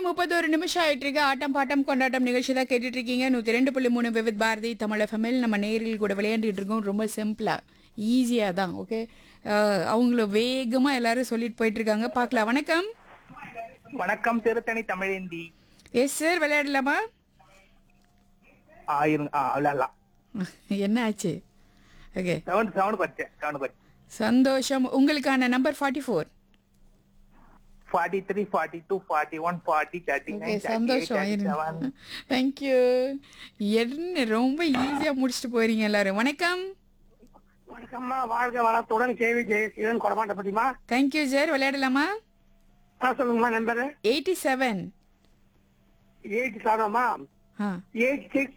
முப்பத்தோரு நிமிஷம் ஆயிட்டு இருக்கு ஆட்டம் பாட்டம் கொண்டாட்டம் நிகழ்ச்சி தான் கேட்டுட்டு இருக்கீங்க நூத்தி ரெண்டு புள்ளி மூணு விவித் பாரதி தமிழ் எஃப்எம்எல் நம்ம நேரில் கூட விளையாண்டுட்டு இருக்கோம் ரொம்ப சிம்பிளா ஈஸியா தான் ஓகே அவங்கள வேகமா எல்லாரும் சொல்லிட்டு போயிட்டு இருக்காங்க பார்க்கலாம் வணக்கம் வணக்கம் திருத்தணி தமிழேந்தி எஸ் சார் விளையாடலாமா ஆயிரம் ஆ, விளையாடலாம் என்ன ஆச்சு ஓகே செவன் செவன் பச்சேன் செவன் பச்சேன் சந்தோஷம் உங்களுக்கான number forty four forty three forty two forty one forty thirty okay nine சந்தோஷம் தேங்க்யூ என்ன ரொம்ப ஈஸியா முடிச்சுட்டு போறீங்க எல்லாரும் வணக்கம் வணக்கம்மா வாழ்க வளத்துடன் கேவி ஜெயசீலன் கொடமாட்ட பத்திமா தேங்க்யூ சார் விளையாடலாமா ஆ சொல்லுங்கம்மா நம்பரு எயிட்டி செவன் எயிட் செவனம்மா ஆ எயிட் சிக்ஸ்